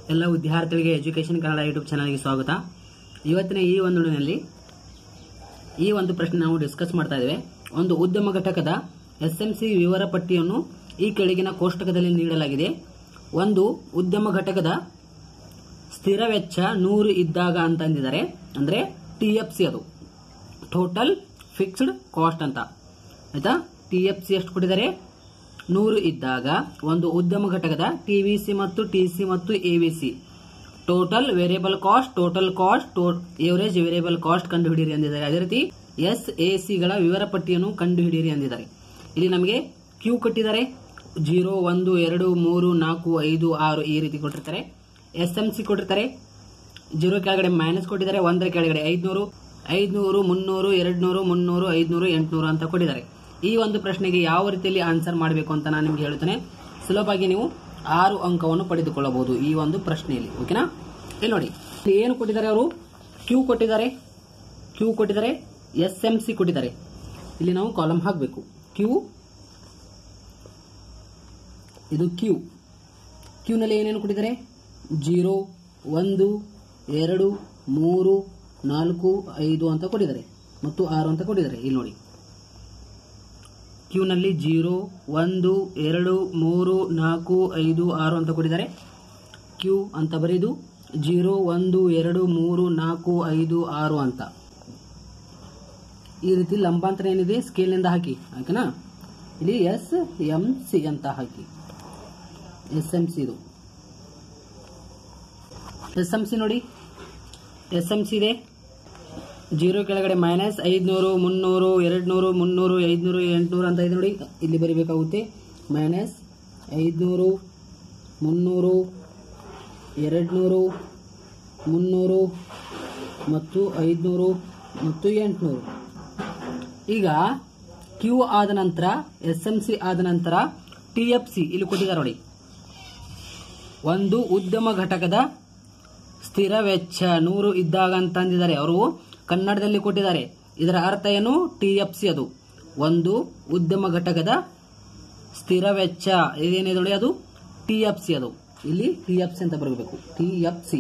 ಎಲ್ಲ ವಿದ್ಯಾರ್ಥಿಗಳಿಗೆ education Kannada YouTube ಚಾನಲ್ಗೆ ಸ್ವಾಗತ ಇವತ್ತಿನ ಈ ಒಂದು ವಿಡಿಯೋನಲ್ಲಿ ಈ ಒಂದು ಪ್ರಶ್ನೆ ನಾವು ಡಿಸ್ಕಸ್ ಮಾಡ್ತಾ ಇದ್ದೇವೆ ಒಂದು ಉದ್ಯಮ ಘಟಕದ ಎಸ್ಎಂಸಿ ವಿವರ ಪಟ್ಟಿಯನ್ನು ಈ ಕೆಳಗಿನ ಕೋಷ್ಟಕದಲ್ಲಿ ನೀಡಲಾಗಿದೆ ಒಂದು ಉದ್ಯಮ ಘಟಕದ ಸ್ಥಿರ ವೆಚ್ಚ ನೂರು ಇದ್ದಾಗ ಅಂತ ಅಂದಿದ್ದಾರೆ ಅಂದ್ರೆ ಟಿ ಎಫ್ ಸಿ ಅದು ಟೋಟಲ್ ಫಿಕ್ಸ್ಡ್ ಕಾಸ್ಟ್ ಅಂತ ಆಯ್ತಾ ಟಿ ಎಫ್ ಸಿ ಎಷ್ಟು ಕೊಟ್ಟಿದ್ದಾರೆ ನೂರು ಇದ್ದಾಗ ಒಂದು ಉದ್ಯಮ ಘಟಕದ ಟಿವಿಸಿ ಮತ್ತು ಟಿಸಿ ಮತ್ತು AVC total variable cost total cost average variable cost ಕಂಡು ಹಿಡಿಯಿರಿ ಅಂದಿದ್ದಾರೆ ಅದೇ ರೀತಿ ಎಸ್ ಎ ಸಿಗಳ ವಿವರ ಪಟ್ಟಿಯನ್ನು ಕಂಡು ಹಿಡಿಯಿರಿ ಅಂದಿದ್ದಾರೆ ಇಲ್ಲಿ ನಮಗೆ ಕ್ಯೂ ಕೊಟ್ಟಿದ್ದಾರೆ ಜೀರೋ ಒಂದು ಎರಡು ಮೂರು ನಾಲ್ಕು ಐದು ಆರು ಈ ರೀತಿ ಕೊಟ್ಟಿರ್ತಾರೆ ಎಸ್ ಎಂ ಸಿ ಕೊಟ್ಟಿರ್ತಾರೆ ಜೀರೋ ಕೆಳಗಡೆ ಮೈನಸ್ ಕೊಟ್ಟಿದ್ದಾರೆ ಒಂದರ ಕೆಳಗಡೆ ಐದ್ನೂರು ಐದ್ನೂರು ಮುನ್ನೂರು ಎರಡ್ನೂರು ಮುನ್ನೂರು ಐದ್ನೂರು ಎಂಟ್ನೂರು ಅಂತ ಕೊಟ್ಟಿದ್ದಾರೆ ಈ ಒಂದು ಪ್ರಶ್ನೆಗೆ ಯಾವ ರೀತಿಯಲ್ಲಿ ಆನ್ಸರ್ ಮಾಡಬೇಕು ಅಂತ ನಾನು ನಿಮ್ಗೆ ಹೇಳ್ತೇನೆ ಸುಲಭವಾಗಿ ನೀವು ಆರು ಅಂಕವನ್ನು ಪಡೆದುಕೊಳ್ಳಬಹುದು ಈ ಒಂದು ಪ್ರಶ್ನೆಯಲ್ಲಿ ಓಕೆನಾ ಇಲ್ಲಿ ನೋಡಿ ಇಲ್ಲಿ ಏನು ಕೊಟ್ಟಿದ್ದಾರೆ ಅವರು ಕ್ಯೂ ಕೊಟ್ಟಿದ್ದಾರೆ ಕ್ಯೂ ಕೊಟ್ಟಿದ್ದಾರೆ ಎಸ್ ಎಂ ಸಿ ಕೊಟ್ಟಿದ್ದಾರೆ ಇಲ್ಲಿ ನಾವು ಕಾಲಮ್ ಹಾಕಬೇಕು ಕ್ಯೂ ಇದು ಕ್ಯೂ ಕ್ಯೂನಲ್ಲಿ ಏನೇನು ಕೊಟ್ಟಿದ್ದಾರೆ ಜೀರೋ ಒಂದು ಎರಡು ಮೂರು ನಾಲ್ಕು ಐದು ಅಂತ ಕೊಟ್ಟಿದ್ದಾರೆ ಮತ್ತು ಆರು ಅಂತ ಕೊಟ್ಟಿದ್ದಾರೆ ಇಲ್ಲಿ ನೋಡಿ ಕ್ಯೂನಲ್ಲಿ ಜೀರೋ ಒಂದು ಎರಡು ಮೂರು ನಾಲ್ಕು ಐದು ಆರು ಅಂತ ಕೊಟ್ಟಿದ್ದಾರೆ ಕ್ಯೂ ಅಂತ ಬರೆದು ಜೀರೋ ಒಂದು ಎರಡು ಮೂರು ನಾಲ್ಕು ಐದು ಆರು ಅಂತ ಈ ರೀತಿ ಲಂಬಾಂತರ ಏನಿದೆ ಸ್ಕೇಲ್ನಿಂದ ಹಾಕಿ ಓಕೆನಾ ಇಲ್ಲಿ ಎಸ್ ಎಂ ಸಿ ಅಂತ ಹಾಕಿ ಎಸ್ ಎಂ ಸಿ ಇದು ಎಸ್ ಎಂ ಸಿ ನೋಡಿ ಎಸ್ ಎಂ ಸಿ ಇದೆ ಜೀರೋ ಕೆಳಗಡೆ ಮೈನಸ್ ಐದ್ನೂರು ಮುನ್ನೂರು ಎರಡ್ನೂರು ಮುನ್ನೂರು ಐದ್ನೂರು ಎಂಟ್ನೂರು ಅಂತ ಇದೆ ನೋಡಿ ಇಲ್ಲಿ ಬರಿಬೇಕಾಗುತ್ತೆ ಮೈನಸ್ ಐದ್ನೂರು ಮುನ್ನೂರು ಎರಡ್ನೂರು ಮುನ್ನೂರು ಮತ್ತು ಐದ್ನೂರು ಮತ್ತು ಎಂಟುನೂರು ಈಗ ಕ್ಯೂ ಆದ ನಂತರ ಎಸ್ ಎಂ ಸಿ ಆದ ನಂತರ ಟಿ ಎಫ್ ಸಿ ಇಲ್ಲಿ ಕೊಟ್ಟಿದ್ದಾರೆ ನೋಡಿ ಒಂದು ಉದ್ಯಮ ಘಟಕದ ಸ್ಥಿರ ವೆಚ್ಚ ನೂರು ಇದ್ದಾಗ ಅಂತ ಅಂದಿದ್ದಾರೆ ಅವರು ಕನ್ನಡದಲ್ಲಿ ಕೊಟ್ಟಿದ್ದಾರೆ ಇದರ ಅರ್ಥ ಏನು ಟಿ ಎಫ್ ಸಿ ಅದು ಒಂದು ಉದ್ಯಮ ಘಟಕದ ಸ್ಥಿರ ವೆಚ್ಚ ಇದೇನಿದೆ ನೋಡಿ ಅದು ಟಿ ಎಫ್ ಸಿ ಅದು ಇಲ್ಲಿ ಟಿ ಎಫ್ ಸಿ ಅಂತ ಬರಬೇಕು T F C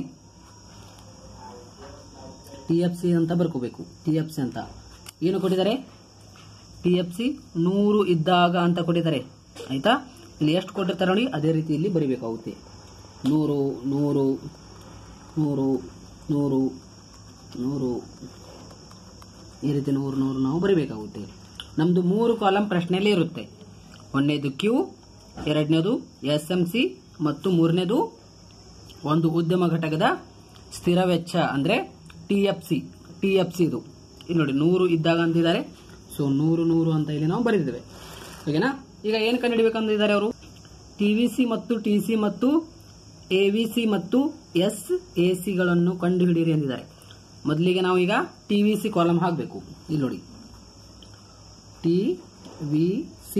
T F C ಅಂತ ಬರ್ಕೋಬೇಕು ಟಿ ಎಫ್ ಸಿ ಅಂತ ಏನು ಕೊಟ್ಟಿದ್ದಾರೆ ಟಿ ಎಫ್ ಸಿ ನೂರು ಇದ್ದಾಗ ಅಂತ ಕೊಟ್ಟಿದ್ದಾರೆ ಆಯ್ತಾ ಇಲ್ಲಿ ಎಷ್ಟು ಕೊಟ್ಟಿರ್ತಾರೆ ನೋಡಿ ಅದೇ ರೀತಿ ಇಲ್ಲಿ ಬರಿಬೇಕಾಗುತ್ತೆ ನೂರು ನೂರು ನೂರು ನೂರು ನೂರು ಈ ರೀತಿ ನೂರು ನೂರು ನಾವು ಬರಿಬೇಕಾಗುತ್ತೆ ನಮ್ದು ಮೂರು ಕಾಲಮ್ ಪ್ರಶ್ನೆಯಲ್ಲಿ ಇರುತ್ತೆ ಒಂದನೇದು ಕ್ಯೂ ಎರಡನೇದು ಎಸ್ ಎಂ ಸಿ ಮತ್ತು ಮೂರನೇದು ಒಂದು ಉದ್ಯಮ ಘಟಕದ ಸ್ಥಿರ ವೆಚ್ಚ ಅಂದ್ರೆ T F C T F C ಇದು ಇಲ್ಲಿ ನೋಡಿ ನೂರು ಇದ್ದಾಗ ಅಂತಿದ್ದಾರೆ ಸೊ ನೂರು ನೂರು ಅಂತ ಇಲ್ಲಿ ನಾವು ಬರೆದಿದ್ದೇವೆ ಓಕೆನಾ ಈಗ ಏನು ಕಂಡುಹಿಡಬೇಕಂದಿದ್ದಾರೆ ಅವರು ಟಿ ವಿ ಸಿ ಮತ್ತು ಟಿ ಸಿ ಮತ್ತು ಎ ವಿ ಸಿ ಮತ್ತು ಎಸ್ ಎ ಸಿಗಳನ್ನು ಕಂಡುಹಿಡಿಯಿರಿ ಎಂದಿದ್ದಾರೆ ಮೊದಲಿಗೆ ನಾವು ಈಗ ಟಿ ವಿ ಸಿ ಕಾಲಮ್ ಹಾಕಬೇಕು ಇಲ್ಲಿ ನೋಡಿ ಟಿ ವಿ ಸಿ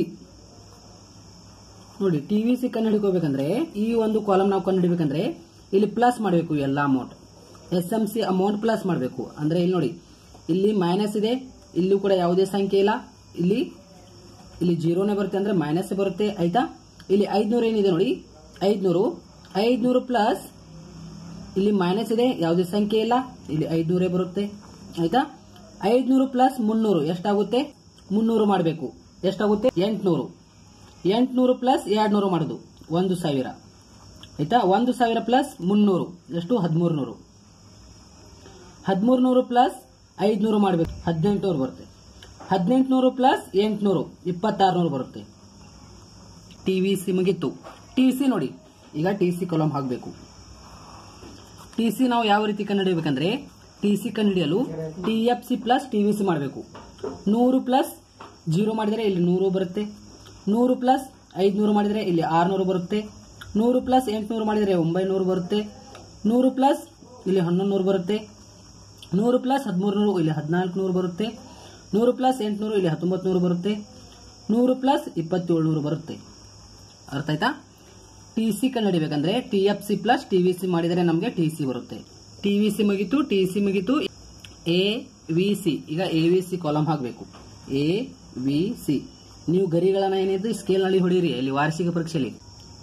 ನೋಡಿ ಟಿ ವಿ ಸಿ ಕಂಡು ಹಿಡ್ಕೋಬೇಕಂದ್ರೆ ಈ ಒಂದು ಕಾಲಮ್ ನಾವು ಕಂಡು ಹಿಡಿಬೇಕಂದ್ರೆ ಇಲ್ಲಿ ಪ್ಲಸ್ ಮಾಡಬೇಕು ಎಲ್ಲ amount S M C amount plus ಮಾಡಬೇಕು ಅಂದ್ರೆ ಇಲ್ಲಿ ನೋಡಿ ಇಲ್ಲಿ ಮೈನಸ್ ಇದೆ ಇಲ್ಲೂ ಕೂಡ ಯಾವುದೇ ಸಂಖ್ಯೆ ಇಲ್ಲ ಇಲ್ಲಿ ಇಲ್ಲಿ ಜೀರೋನೇ ಬರುತ್ತೆ ಅಂದ್ರೆ ಮೈನಸ್ ಬರುತ್ತೆ ಆಯ್ತಾ ಇಲ್ಲಿ ಐದ್ನೂರು ಏನಿದೆ ನೋಡಿ ಐದ್ನೂರು ಐದ್ನೂರು ಪ್ಲಸ್ ಇಲ್ಲಿ ಮೈನಸ್ ಇದೆ ಯಾವುದೇ ಸಂಖ್ಯೆ ಇಲ್ಲ ಇಲ್ಲಿ ಐದ್ನೂರೇ ಬರುತ್ತೆ ಆಯ್ತಾ ಐದ್ನೂರು ಪ್ಲಸ್ ಮುನ್ನೂರು ಎಷ್ಟಾಗುತ್ತೆ ಮುನ್ನೂರು ಮಾಡಬೇಕು ಎಷ್ಟಾಗುತ್ತೆ ಎಂಟ್ನೂರು ಎಂಟ್ನೂರು ಪ್ಲಸ್ ಎರಡ್ನೂರು ಮಾಡೋದು ಒಂದು ಸಾವಿರ ಆಯ್ತಾ ಒಂದು ಸಾವಿರ ಪ್ಲಸ್ ಮುನ್ನೂರು ಎಷ್ಟು ಹದಿಮೂರು ನೂರು ಹದಿಮೂರು ನೂರು ಪ್ಲಸ್ ಐದ್ನೂರು ಮಾಡಬೇಕು ಹದಿನೆಂಟುನೂರು ಬರುತ್ತೆ ಹದಿನೆಂಟುನೂರು ಪ್ಲಸ್ ಎಂಟುನೂರು ಇಪ್ಪತ್ತಾರುನೂರು ಬರುತ್ತೆ ಟಿ ವಿ ಸಿ ಮುಗಿತ್ತು ಟಿ ಸಿ ನೋಡಿ ಈಗ ಟಿ ಸಿ ಕಾಲಮ್ ಹಾಕಬೇಕು ಟಿ ಸಿ ನಾವು ಯಾವ ರೀತಿ ಕಂಡುಹಿಡಿಯಬೇಕಂದ್ರೆ ಟಿ ಸಿ ಕಂಡುಹಿಡಿಯಲು T F C plus T V C ಮಾಡಬೇಕು ನೂರು ಪ್ಲಸ್ ಜೀರೋ ಮಾಡಿದರೆ ಇಲ್ಲಿ ನೂರು ಬರುತ್ತೆ ನೂರು ಪ್ಲಸ್ ಐದುನೂರು ಮಾಡಿದರೆ ಇಲ್ಲಿ ಆರುನೂರು ಬರುತ್ತೆ ನೂರು ಪ್ಲಸ್ ಎಂಟುನೂರು ಮಾಡಿದರೆ ಒಂಬೈನೂರು ಬರುತ್ತೆ ನೂರು ಪ್ಲಸ್ ಇಲ್ಲಿ ಹನ್ನೊಂದು ನೂರು ಬರುತ್ತೆ ನೂರು ಪ್ಲಸ್ ಹದಿಮೂರು ನೂರು ಇಲ್ಲಿ ಹದಿನಾಲ್ಕು ನೂರು ಬರುತ್ತೆ ನೂರು ಪ್ಲಸ್ ಎಂಟುನೂರು ಇಲ್ಲಿ ಹತ್ತೊಂಬತ್ತು ನೂರು ಬರುತ್ತೆ ನೂರು ಪ್ಲಸ್ ಇಪ್ಪತ್ತೇಳು ನೂರು ಬರುತ್ತೆ ಅರ್ಥ ಆಯ್ತಾ ಟಿ ಸಿ ಕಂಡುಹಿಡಿಬೇಕಂದ್ರೆ T F C plus T V C ಮಾಡಿದರೆ ನಮಗೆ ಟಿ ಸಿ ಬರುತ್ತೆ ಟಿ ವಿ ಸಿ ಮುಗಿತು ಟಿ ಸಿ ಮುಗಿತು ಎ ವಿ ಸಿ ಈಗ ಎ ವಿ ಸಿ ಕಾಲಮ್ ಹಾಕಬೇಕು ಎ ವಿ ಸಿ ನೀವು ಗರಿಗಳನ್ನ ಏನಿದೆ ಸ್ಕೇಲ್ನಲ್ಲಿ ಹೊಡೀರಿ ಇಲ್ಲಿ ವಾರ್ಷಿಕ ಪರೀಕ್ಷೆಯಲ್ಲಿ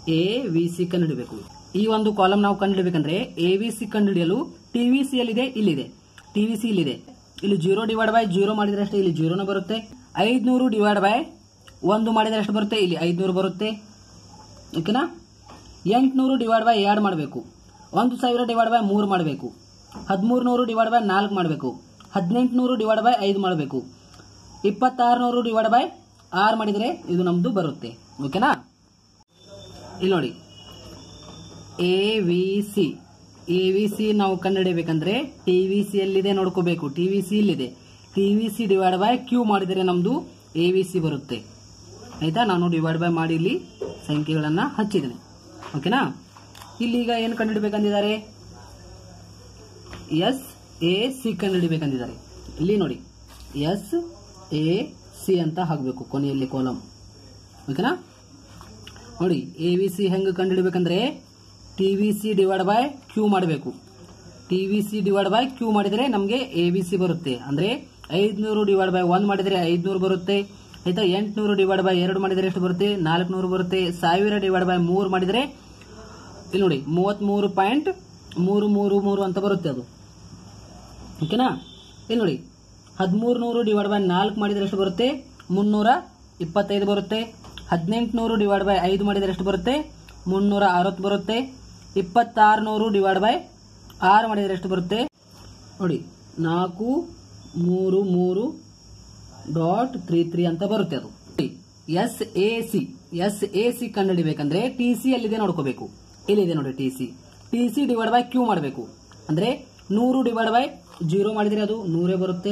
ಎ ವಿ ಸಿ ಕಂಡುಹಿಡಬೇಕು ಈ ಒಂದು ಕಾಲಮ್ ನಾವು ಕಂಡುಹಿಡಬೇಕಂದ್ರೆ ಎ ವಿ ಸಿ ಕಂಡುಹಿಡಿಯಲು ಟಿ ವಿ ಸಿ ಎಲ್ಲಿದೆ ಇಲ್ಲಿದೆ ಟಿ ವಿ ಸಿ ಇಲ್ಲಿದೆ ಇಲ್ಲಿ ಜೀರೋ ಡಿವೈಡ್ ಬೈ ಜೀರೋ ಮಾಡಿದ್ರೆ ಅಷ್ಟೇ ಇಲ್ಲಿ ಜೀರೋನ ಬರುತ್ತೆ ಐದ್ನೂರು ಡಿವೈಡ್ ಬೈ ಒಂದು ಮಾಡಿದ್ರೆ ಎಷ್ಟು ಬರುತ್ತೆ ಇಲ್ಲಿ ಐದ್ನೂರು ಬರುತ್ತೆ ಓಕೆನಾ ಎಂಟುನೂರು ಡಿವೈಡ್ ಬೈ ಎರಡು ಮಾಡಬೇಕು ಒಂದು ಸಾವಿರ ಡಿವೈಡ್ ಬೈ ಮೂರು ಮಾಡಬೇಕು ಹದಿಮೂರು ನೂರು ಡಿವೈಡ್ ಬೈ ನಾಲ್ಕು ಮಾಡಬೇಕು ಹದಿನೆಂಟುನೂರು ಡಿವೈಡ್ ಬೈ ಐದು ಮಾಡಬೇಕು ಇಪ್ಪತ್ತಾರುನೂರು ಡಿವೈಡ್ ಬೈ ಆರು ಮಾಡಿದರೆ ಇದು ನಮ್ಮದು ಬರುತ್ತೆ ಓಕೆನಾ ಇಲ್ಲಿ ನೋಡಿ A V C A V C ನಾವು ಕಂಡುಹಿಡಿಯಬೇಕಂದ್ರೆ ಟಿ ವಿ ಸಿ ಎಲ್ಲಿದೆ ನೋಡ್ಕೋಬೇಕು ಟಿ ವಿ ಸಿ ಇಲ್ಲಿದೆ T V C divide by Q ಮಾಡಿದರೆ ನಮ್ಮದು ಎ ವಿ ಸಿ ಬರುತ್ತೆ ಆಯ್ತಾ ನಾನು ಡಿವೈಡ್ ಬೈ ಮಾಡಿ ಇಲ್ಲಿ ಸಂಖ್ಯೆಗಳನ್ನು ಹಚ್ಚಿದ್ದೇನೆ ಓಕೆನಾ ಇಲ್ಲಿ ಈಗ ಏನು ಕಂಡುಹಿಡಬೇಕಂದಿದ್ದಾರೆ ಎಸ್ ಎ ಸಿ ಕಂಡುಹಿಡಬೇಕಂದಿದ್ದಾರೆ ಇಲ್ಲಿ ನೋಡಿ ಎಸ್ ಎ ಸಿ ಅಂತ ಹಾಕಬೇಕು ಕೊನೆಯಲ್ಲಿ ಕಾಲಮ್ ಓಕೆನಾ ನೋಡಿ ಎ ವಿ ಸಿ ಹೆಂಗೆ ಕಂಡುಹಿಡಬೇಕಂದ್ರೆ T V C divide by Q ಮಾಡಬೇಕು T V C divide by Q ಮಾಡಿದರೆ ನಮಗೆ ಎ ವಿ ಸಿ ಬರುತ್ತೆ ಅಂದ್ರೆ ಐದ್ನೂರು ಡಿವೈಡ್ ಬೈ ಒನ್ ಮಾಡಿದರೆ ಐದ್ನೂರು ಬರುತ್ತೆ ಆಯ್ತಾ ಎಂಟುನೂರು ಡಿವೈಡ್ ಬೈ ಎರಡು ಮಾಡಿದರೆ ಎಷ್ಟು ಬರುತ್ತೆ ನಾಲ್ಕುನೂರು ಬರುತ್ತೆ ಸಾವಿರ ಡಿವೈಡ್ ಬೈ ಮೂರು ಮಾಡಿದರೆ ಇಲ್ಲಿ ನೋಡಿ ಮೂವತ್ಮೂರು ಪಾಯಿಂಟ್ ಮೂರು ಮೂರು ಮೂರು ಅಂತ ಬರುತ್ತೆ ಅದು ಓಕೆನಾ ಇಲ್ಲಿ ನೋಡಿ ಹದಿಮೂರು ನೂರು ಡಿವೈಡ್ ಬೈ ನಾಲ್ಕು ಮಾಡಿದರೆ ಎಷ್ಟು ಬರುತ್ತೆ ಮುನ್ನೂರ ಇಪ್ಪತ್ತೈದು ಬರುತ್ತೆ ಹದಿನೆಂಟುನೂರು ಡಿವೈಡ್ ಬೈ ಐದು ಮಾಡಿದರೆ ಎಷ್ಟು ಬರುತ್ತೆ ಮುನ್ನೂರ ಅರವತ್ತು ಬರುತ್ತೆ ಇಪ್ಪತ್ತಾರು ನೂರು ಡಿವೈಡ್ ಬೈ ಆರು ಮಾಡಿದರೆ ಎಷ್ಟು ಬರುತ್ತೆ ನೋಡಿ ನಾಲ್ಕು ಮೂರು ಮೂರು ಡಾಟ್ ತ್ರೀ ತ್ರೀ ಅಂತ ಬರುತ್ತೆ ಅದು S A C S A C ಕಂಡುಹಿಡಿಬೇಕಂದ್ರೆ ಟಿ ಸಿ ಎಲ್ಲಿದೆ ನೋಡ್ಕೋಬೇಕು ಇಲ್ಲಿದೆ ನೋಡಿ T C T C divide by Q ಮಾಡಬೇಕು ಅಂದ್ರೆ ನೂರು ಡಿವೈಡ್ ಬೈ ಜೀರೋ ಮಾಡಿದ್ರೆ ಅದು ನೂರೇ ಬರುತ್ತೆ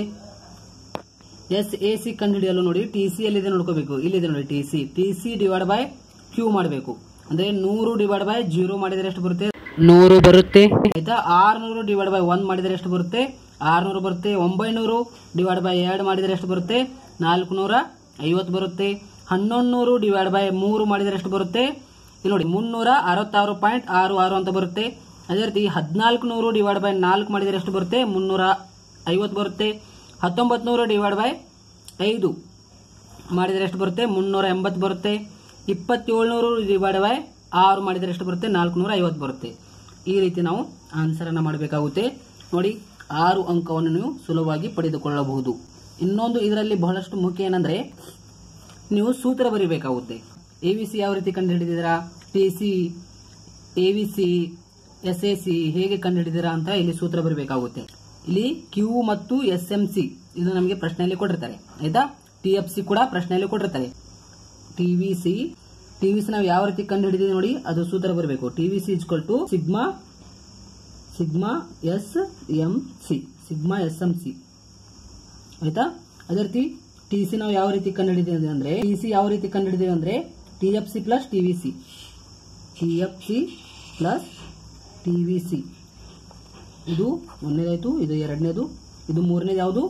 ಎಸ್ ಎ ಸಿ ಕಂಡುಹಿಡಿಯಲು ನೋಡಿ ಟಿ ಸಿ ಎಲ್ಲಿದೆ ನೋಡ್ಕೋಬೇಕು ಇಲ್ಲಿದೆ ನೋಡಿ T C T C divide by Q ಮಾಡಬೇಕು ಅಂದ್ರೆ ನೂರು ಡಿವೈಡ್ ಬೈ ಜೀರೋ ಮಾಡಿದ್ರೆ ಎಷ್ಟು ಬರುತ್ತೆ ನೂರು ಬರುತ್ತೆ ಆಯ್ತಾ ಆರ್ನೂರು ಡಿವೈಡ್ ಬೈ ಒನ್ ಮಾಡಿದ್ರೆ ಎಷ್ಟು ಬರುತ್ತೆ ಆರ್ನೂರು ಬರುತ್ತೆ ಒಂಬೈನೂರು ಡಿವೈಡ್ ಬೈ ಎರಡು ಮಾಡಿದ್ರೆ ಎಷ್ಟು ಬರುತ್ತೆ ನಾಲ್ಕುನೂರ ಐವತ್ತು ಬರುತ್ತೆ ಹನ್ನೊಂದು ನೂರು ಡಿವೈಡ್ ಬೈ ಮೂರು ಮಾಡಿದ್ರೆ ಎಷ್ಟು ಬರುತ್ತೆ ಇಲ್ಲಿ ನೋಡಿ ಮುನ್ನೂರ ಅರವತ್ತಾರು ಪಾಯಿಂಟ್ ಆರು ಆರು ಅಂತ ಬರುತ್ತೆ ಅದೇ ರೀತಿ ಹದಿನಾಲ್ಕು ನೂರು ಡಿವೈಡ್ ಬೈ ನಾಲ್ಕು ಮಾಡಿದ್ರೆ ಎಷ್ಟು ಬರುತ್ತೆ ಮುನ್ನೂರ ಐವತ್ತು ಬರುತ್ತೆ ಹತ್ತೊಂಬತ್ತು ನೂರು ಡಿವೈಡ್ ಬೈ ಐದು ಮಾಡಿದರೆ ಎಷ್ಟು ಬರುತ್ತೆ ಮುನ್ನೂರ ಎಂಬತ್ತು ಬರುತ್ತೆ ಇಪ್ಪತ್ತೇಳ್ನೂರು ಡಿವೈಡ್ ಬೈ ಆರು ಮಾಡಿದರೆ ಎಷ್ಟು ಬರುತ್ತೆ ನಾಲ್ಕುನೂರ ಐವತ್ತು ಬರುತ್ತೆ ಈ ರೀತಿ ನಾವು ಆನ್ಸರ್ ಅನ್ನ ಮಾಡಬೇಕಾಗುತ್ತೆ ನೋಡಿ ಆರು ಅಂಕವನ್ನು ನೀವು ಸುಲಭವಾಗಿ ಪಡೆದುಕೊಳ್ಳಬಹುದು ಇನ್ನೊಂದು ಇದರಲ್ಲಿ ಬಹಳಷ್ಟು ಮುಖ್ಯ ಏನಂದ್ರೆ ನೀವು ಸೂತ್ರ ಬರೀಬೇಕಾಗುತ್ತೆ ಎ ವಿ ಸಿ ಯಾವ ರೀತಿ ಕಂಡುಹಿಡಿದಿದ್ದೀರಾ T C A V C S A C ಹೇಗೆ ಕಂಡುಹಿಡಿದಿರಾ ಅಂತ ಇಲ್ಲಿ ಸೂತ್ರ ಬರಬೇಕಾಗುತ್ತೆ ಇಲ್ಲಿ ಕ್ಯೂ ಮತ್ತು ಎಸ್ ಎಂ ಸಿ ಇದು ನಮಗೆ ಪ್ರಶ್ನೆಯಲ್ಲಿ ಕೊಟ್ಟಿರ್ತಾರೆ ಆಯ್ತಾ ಟಿ ಎಫ್ ಸಿ ಕೂಡ ಪ್ರಶ್ನೆಯಲ್ಲಿ ಕೊಟ್ಟಿರ್ತಾರೆ T V C T V C ನಾವು ಯಾವ ರೀತಿ ಕಂಡು ಹಿಡಿದೀವಿ ನೋಡಿ ಅದು ಸೂತ್ರ ಬರಬೇಕು T V C is equal to sigma sigma S M C sigma S M C ಆಯ್ತಾ ಅದೇ ರೀತಿ ಟಿ ಸಿ ನಾವು ಯಾವ ರೀತಿ ಕಂಡು ಹಿಡಿದೀವಿ ಅಂದ್ರೆ ಟಿ ಸಿ ಯಾವ ರೀತಿ ಕಂಡು ಹಿಡಿದೀವಿ ಅಂದ್ರೆ T F C plus T V C T F C plus T V C ಇದು ಒಂದನೇದಾಯ್ತು ಇದು ಎರಡನೇದು ಇದು ಮೂರನೇದು ಯಾವುದು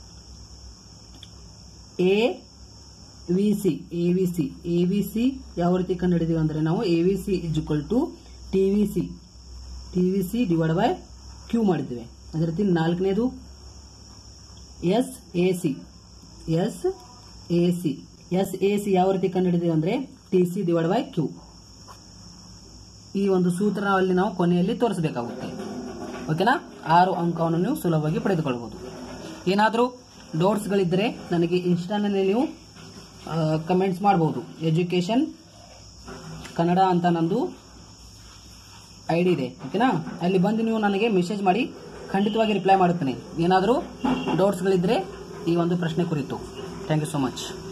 A V C A V C A V C ಯಾವ ರೀತಿ ಕಂಡು ಹಿಡಿದೀವಿ ಅಂದ್ರೆ ನಾವು A V C is equal to T V C T V C divide by Q ಮಾಡಿದ್ದೇವೆ ಅದೇ ರೀತಿ ನಾಲ್ಕನೇದು S A C S A C S A C ಯಾವ ರೀತಿ ಕಂಡು ಹಿಡಿದೀವಿ ಅಂದ್ರೆ T C divide by Q ಈ ಒಂದು ಸೂತ್ರ ಅಲ್ಲಿ ನಾವು ಕೊನೆಯಲ್ಲಿ ತೋರಿಸಬೇಕಾಗುತ್ತೆ ಓಕೆನಾ ಆರು ಅಂಕವನ್ನು ನೀವು ಸುಲಭವಾಗಿ ಪಡೆದುಕೊಳ್ಳಬಹುದು ಏನಾದರೂ ಡೌಟ್ಸ್ಗಳಿದ್ದರೆ ನನಗೆ ಇನ್ಸ್ಟಾನಲ್ಲಿ ನೀವು ಕಮೆಂಟ್ಸ್ ಮಾಡಬಹುದು ಎಜುಕೇಶನ್ ಕನ್ನಡ ಅಂತ ನಂದು ಐ ಡಿ ಇದೆ ಓಕೆನಾ ಅಲ್ಲಿ ಬಂದು ನೀವು ನನಗೆ ಮೆಸೇಜ್ ಮಾಡಿ ಖಂಡಿತವಾಗಿ ರಿಪ್ಲೈ ಮಾಡುತ್ತೇನೆ ಏನಾದರೂ ಡೌಟ್ಸ್ಗಳಿದ್ದರೆ ಈ ಒಂದು ಪ್ರಶ್ನೆ ಕುರಿತು ಥ್ಯಾಂಕ್ ಯು ಸೊ ಮಚ್